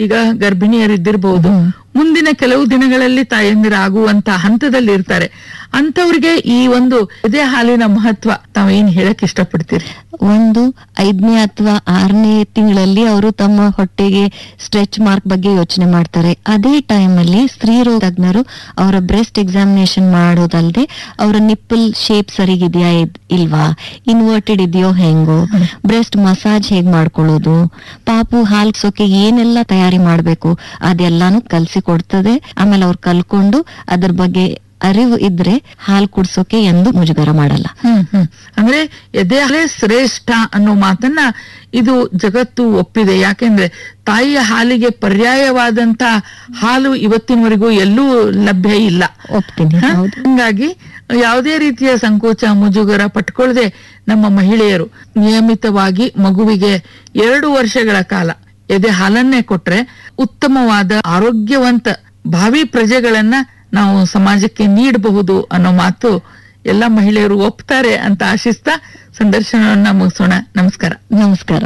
ಈಗ ಗರ್ಭಿಣಿಯರಿದ್ದಿರಬಹುದು ಮುಂದಿನ ಕೆಲವು ದಿನಗಳಲ್ಲಿ ತಾಯಂದಿರ ಆಗುವಂತ ಹಂತದಲ್ಲಿ ಇರ್ತಾರೆ ಅಂತವ್ರಿಗೆ ಈ ಒಂದು ಎದೆ ಹಾಲಿನ ಮಹತ್ವ ತಾವ್ ಏನ್ ಹೇಳಕ್ ಇಷ್ಟಪಡ್ತೀರಿ ಒಂದು ಐದನೇ ಅಥವಾ ಆರನೇ ತಿಂಗಳಲ್ಲಿ ಅವರು ತಮ್ಮ ಹೊಟ್ಟೆಗೆ ಸ್ಟ್ರೆಚ್ ಮಾರ್ಕ್ ಬಗ್ಗೆ ಯೋಚನೆ ಮಾಡ್ತಾರೆ ಅದೇ ಟೈಮ್ ಅಲ್ಲಿ ಸ್ತ್ರೀ ರೋಗ ತಜ್ಞರು ಅವರ ಬ್ರೆಸ್ಟ್ ಎಕ್ಸಾಮಿನೇಷನ್ ಮಾಡೋದಲ್ದೆ ಅವರ ನಿಪ್ಪಲ್ ಶೇಪ್ ಸರಿಗಿದ್ಯಾ ಇದ್- ಇಲ್ವಾ ಇನ್ವರ್ಟೆಡ್ ಇದೆಯೋ ಹೆಂಗೋ ಬ್ರೆಸ್ಟ್ ಮಸಾಜ್ ಹೇಗ್ ಮಾಡ್ಕೊಳ್ಳೋದು ಪಾಪು ಹಾಲ್ಸೋಕೆ ಏನೆಲ್ಲ ತಯಾರಿ ಮಾಡ್ಬೇಕು ಅದೆಲ್ಲಾನು ಕಲ್ಸಿ ಕೊಡ್ತದೆ ಆಮೇಲೆ ಅವ್ರು ಕಲ್ಕೊಂಡು ಅದ್ರ ಬಗ್ಗೆ ಅರಿವು ಇದ್ರೆ ಹಾಲ್ ಕುಡ್ಸೋಕೆ ಎಂದು ಮುಜುಗರ ಮಾಡಲ್ಲ ಹ್ಮ್ ಹ್ಮ್ ಅಂದ್ರೆ ಎದೆ ಹಾಲೇ ಶ್ರೇಷ್ಠ ಅನ್ನೋ ಮಾತನ್ನ ಇದು ಜಗತ್ತು ಒಪ್ಪಿದೆ ಯಾಕೆಂದ್ರೆ ತಾಯಿಯ ಹಾಲಿಗೆ ಪರ್ಯಾಯವಾದಂತ ಹಾಲು ಇವತ್ತಿನವರೆಗೂ ಎಲ್ಲೂ ಲಭ್ಯ ಇಲ್ಲ ಒಪ್ತೀನಿ ಹ? ಹೌದು ಹಂಗಾಗಿ ಯಾವುದೇ ರೀತಿಯ ಸಂಕೋಚ ಮುಜುಗರ ಪಟ್ಕೊಳ್ಳದೆ ನಮ್ಮ ಮಹಿಳೆಯರು ನಿಯಮಿತವಾಗಿ ಮಗುವಿಗೆ ಎರಡು ವರ್ಷಗಳ ಕಾಲ ಎದೆ ಹಾಲನ್ನೇ ಕೊಟ್ರೆ ಉತ್ತಮವಾದ ಆರೋಗ್ಯವಂತ ಭಾವಿ ಪ್ರಜೆಗಳನ್ನ ನಾವು ಸಮಾಜಕ್ಕೆ ನೀಡಬಹುದು ಅನ್ನೋ ಮಾತು ಎಲ್ಲ ಮಹಿಳೆಯರು ಒಪ್ತಾರೆ ಅಂತ ಆಶಿಸ್ತಾ ಸಂದರ್ಶನವನ್ನ ಮುಗಿಸೋಣ ನಮಸ್ಕಾರ ನಮಸ್ಕಾರ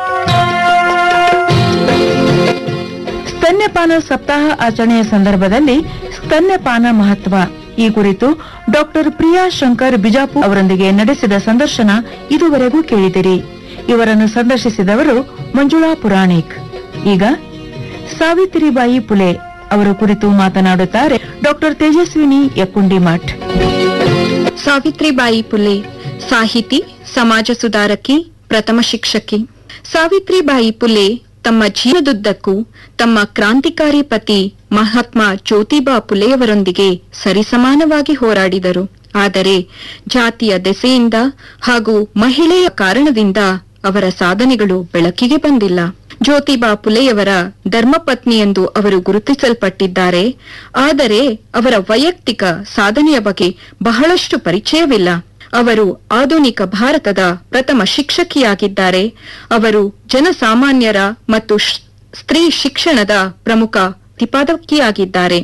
ಸ್ತನ್ಯಪಾನ ಸಪ್ತಾಹ ಆಚರಣೆಯ ಸಂದರ್ಭದಲ್ಲಿ ಸ್ತನ್ಯಪಾನ ಮಹತ್ವ ಈ ಕುರಿತು ಡಾಕ್ಟರ್ ಪ್ರಿಯಾ ಶಂಕರ್ ಬಿಜಾಪುರ್ ಅವರೊಂದಿಗೆ ನಡೆಸಿದ ಸಂದರ್ಶನ ಇದುವರೆಗೂ ಕೇಳಿದಿರಿ ಇವರನ್ನು ಸಂದರ್ಶಿಸಿದವರು ಮಂಜುಳಾ ಪುರಾಣಿಕ್ ಈಗ ಸಾವಿತ್ರಿಬಾಯಿ ಪುಲೆ ಅವರ ಕುರಿತು ಮಾತನಾಡುತ್ತಾರೆ ಡಾಕ್ಟರ್ ತೇಜಸ್ವಿನಿ ಯಕ್ಕುಂಡಿ ಮಠ್ ಸಾವಿತ್ರಿಬಾಯಿ ಪುಲೆ ಸಾಹಿತಿ ಸಮಾಜ ಸುಧಾರಕಿ ಪ್ರಥಮ ಶಿಕ್ಷಕಿ ಸಾವಿತ್ರಿಬಾಯಿ ಪುಲೆ ತಮ್ಮ ಜೀವನದುದ್ದಕ್ಕೂ ತಮ್ಮ ಕ್ರಾಂತಿಕಾರಿ ಪತಿ ಮಹಾತ್ಮ ಜ್ಯೋತಿಬಾ ಪುಲೆಯವರೊಂದಿಗೆ ಸರಿಸಮಾನವಾಗಿ ಹೋರಾಡಿದರು ಆದರೆ ಜಾತಿಯ ದೆಸೆಯಿಂದ ಹಾಗೂ ಮಹಿಳೆಯ ಕಾರಣದಿಂದ ಅವರ ಸಾಧನೆಗಳು ಬೆಳಕಿಗೆ ಬಂದಿಲ್ಲ ಜ್ಯೋತಿಬಾ ಪುಲೆಯವರ ಧರ್ಮಪತ್ನಿ ಎಂದು ಅವರು ಗುರುತಿಸಲ್ಪಟ್ಟಿದ್ದಾರೆ ಆದರೆ ಅವರ ವೈಯಕ್ತಿಕ ಸಾಧನೆಯ ಬಗ್ಗೆ ಬಹಳಷ್ಟು ಪರಿಚಯವಿಲ್ಲ ಅವರು ಆಧುನಿಕ ಭಾರತದ ಪ್ರಥಮ ಶಿಕ್ಷಕಿಯಾಗಿದ್ದಾರೆ ಅವರು ಜನಸಾಮಾನ್ಯರ ಮತ್ತು ಶ್- ಸ್ತ್ರೀ ಶಿಕ್ಷಣದ ಪ್ರಮುಖ ಪ್ರತಿಪಾದಕಿಯಾಗಿದ್ದಾರೆ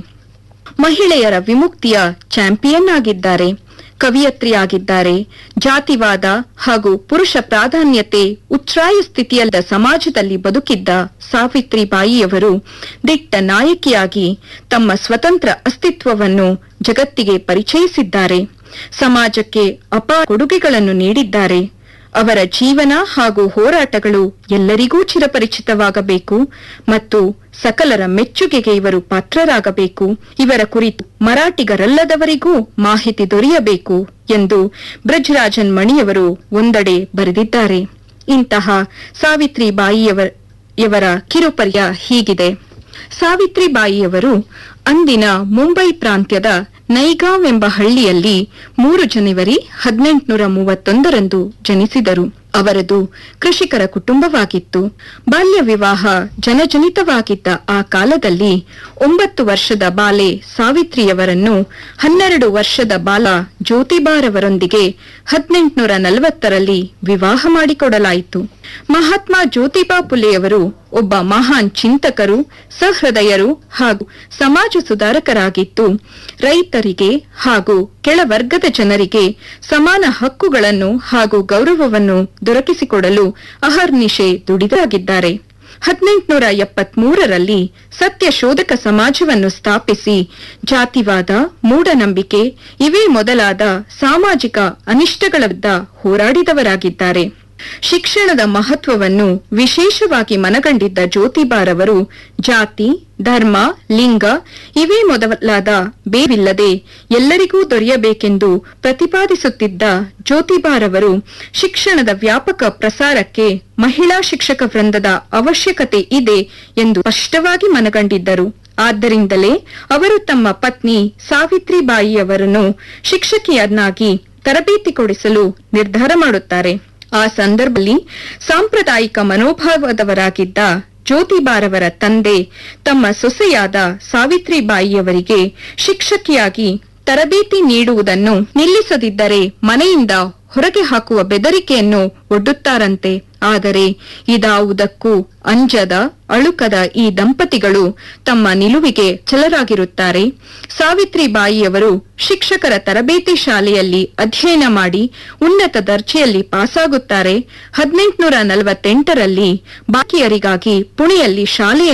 ಮಹಿಳೆಯರ ವಿಮುಕ್ತಿಯ ಚಾಂಪಿಯನ್ ಆಗಿದ್ದಾರೆ ಕವಿಯತ್ರಿಯಾಗಿದ್ದಾರೆ ಜಾತಿವಾದ ಹಾಗೂ ಪುರುಷ ಪ್ರಾಧಾನ್ಯತೆ ಉಚ್ಛ್ರಾಯ ಸ್ಥಿತಿಯಲ್ಲದ ಸಮಾಜದಲ್ಲಿ ಬದುಕಿದ್ದ ಸಾವಿತ್ರಿಬಾಯಿಯವರು ದಿಟ್ಟ ನಾಯಕಿಯಾಗಿ ತಮ್ಮ ಸ್ವತಂತ್ರ ಅಸ್ತಿತ್ವವನ್ನು ಜಗತ್ತಿಗೆ ಪರಿಚಯಿಸಿದ್ದಾರೆ ಸಮಾಜಕ್ಕೆ ಅಪಾರ ಕೊಡುಗೆಗಳನ್ನು ನೀಡಿದ್ದಾರೆ ಅವರ ಜೀವನ ಹಾಗೂ ಹೋರಾಟಗಳು ಎಲ್ಲರಿಗೂ ಚಿರಪರಿಚಿತವಾಗಬೇಕು ಮತ್ತು ಸಕಲರ ಮೆಚ್ಚುಗೆಗೆ ಇವರು ಪಾತ್ರರಾಗಬೇಕು ಇವರ ಕುರಿತು ಮರಾಠಿಗರಲ್ಲದವರಿಗೂ ಮಾಹಿತಿ ದೊರೆಯಬೇಕು ಎಂದು ಬ್ರಜ್ರಾಜನ್ ಮಣಿಯವರು ಒಂದೆಡೆ ಬರೆದಿದ್ದಾರೆ ಇಂತಹ ಸಾವಿತ್ರಿಬಾಯಿಯವರ ಯವರ ಕಿರುಪರ್ಯ ಹೀಗಿದೆ ಸಾವಿತ್ರಿಬಾಯಿಯವರು ಅಂದಿನ ಮುಂಬೈ ಪ್ರಾಂತ್ಯದ ನೈಗಾಂವ್ ಎಂಬ ಹಳ್ಳಿಯಲ್ಲಿ ಮೂರು ಜನವರಿ ಹದಿನೆಂಟುನೂರ ಮೂವತ್ತೊಂದರಂದು ಜನಿಸಿದರು ಅವರದು ಕೃಷಿಕರ ಕುಟುಂಬವಾಗಿತ್ತು ಬಾಲ್ಯ ವಿವಾಹ ಜನಜನಿತವಾಗಿದ್ದ ಆ ಕಾಲದಲ್ಲಿ ಒಂಬತ್ತು ವರ್ಷದ ಬಾಲೆ ಸಾವಿತ್ರಿಯವರನ್ನು ಹನ್ನೆರಡು ವರ್ಷದ ಬಾಲ ಜ್ಯೋತಿಬಾರವರೊಂದಿಗೆ ಹದಿನೆಂಟುನೂರ ನಲವತ್ತರಲ್ಲಿ ವಿವಾಹ ಮಾಡಿಕೊಡಲಾಯಿತು ಮಹಾತ್ಮ ಜ್ಯೋತಿಬಾ ಪುಲೆಯವರು ಒಬ್ಬ ಮಹಾನ್ ಚಿಂತಕರು ಸಹೃದಯರು ಹಾಗೂ ಸಮಾಜ ಸುಧಾರಕರಾಗಿದ್ದು ರೈತರಿಗೆ ಹಾಗೂ ಕೆಳವರ್ಗದ ಜನರಿಗೆ ಸಮಾನ ಹಕ್ಕುಗಳನ್ನು ಹಾಗೂ ಗೌರವವನ್ನು ದೊರಕಿಸಿಕೊಡಲು ಅಹರ್ನಿಶೆ ದುಡಿದಾಗಿದ್ದಾರೆ ಹದಿನೆಂಟುನೂರ ಎಪ್ಪತ್ಮೂರರಲ್ಲಿ ಸತ್ಯ ಶೋಧಕ ಸಮಾಜವನ್ನು ಸ್ಥಾಪಿಸಿ ಜಾತಿವಾದ ಮೂಢನಂಬಿಕೆ ಇವೇ ಮೊದಲಾದ ಸಾಮಾಜಿಕ ಅನಿಷ್ಟಗಳ ವಿರುದ್ಧ ಹೋರಾಡಿದವರಾಗಿದ್ದಾರೆ ಶಿಕ್ಷಣದ ಮಹತ್ವವನ್ನು ವಿಶೇಷವಾಗಿ ಮನಗಂಡಿದ್ದ ಜ್ಯೋತಿಬಾರವರು ಜಾತಿ ಧರ್ಮ ಲಿಂಗ ಇವೇ ಮೊದಲಾದ ಬೇವಿಲ್ಲದೆ ಎಲ್ಲರಿಗೂ ದೊರೆಯಬೇಕೆಂದು ಪ್ರತಿಪಾದಿಸುತ್ತಿದ್ದ ಜ್ಯೋತಿಬಾರವರು ಶಿಕ್ಷಣದ ವ್ಯಾಪಕ ಪ್ರಸಾರಕ್ಕೆ ಮಹಿಳಾ ಶಿಕ್ಷಕ ವೃಂದದ ಅವಶ್ಯಕತೆ ಇದೆ ಎಂದು ಸ್ಪಷ್ಟವಾಗಿ ಮನಗಂಡಿದ್ದರು ಆದ್ದರಿಂದಲೇ ಅವರು ತಮ್ಮ ಪತ್ನಿ ಸಾವಿತ್ರಿಬಾಯಿಯವರನ್ನು ಶಿಕ್ಷಕಿಯನ್ನಾಗಿ ತರಬೇತಿ ಕೊಡಿಸಲು ನಿರ್ಧಾರ ಮಾಡುತ್ತಾರೆ ಆ ಸಂದರ್ಭದಲ್ಲಿ ಸಾಂಪ್ರದಾಯಿಕ ಮನೋಭಾವದವರಾಗಿದ್ದ ಜ್ಯೋತಿಬಾರವರ ತಂದೆ ತಮ್ಮ ಸೊಸೆಯಾದ ಸಾವಿತ್ರಿಬಾಯಿಯವರಿಗೆ ಶಿಕ್ಷಕಿಯಾಗಿ ತರಬೇತಿ ನೀಡುವುದನ್ನು ನಿಲ್ಲಿಸದಿದ್ದರೆ ಮನೆಯಿಂದ ಹೊರಗೆ ಹಾಕುವ ಬೆದರಿಕೆಯನ್ನು ಒಡ್ಡುತ್ತಾರಂತೆ ಆದರೆ ಇದಾವುದಕ್ಕೂ ಅಂಜದ ಅಳುಕದ ಈ ದಂಪತಿಗಳು ತಮ್ಮ ನಿಲುವಿಗೆ ಛಲರಾಗಿರುತ್ತಾರೆ ಸಾವಿತ್ರಿಬಾಯಿಯವರು ಶಿಕ್ಷಕರ ತರಬೇತಿ ಶಾಲೆಯಲ್ಲಿ ಅಧ್ಯಯನ ಮಾಡಿ ಉನ್ನತ ದರ್ಜೆಯಲ್ಲಿ ಪಾಸಾಗುತ್ತಾರೆ ಹದಿನೆಂಟುನೂರ ನಲವತ್ತೆಂಟರಲ್ಲಿ ಬಾಕಿಯರಿಗಾಗಿ ಪುಣೆಯಲ್ಲಿ ಶಾಲೆಯನ್ನು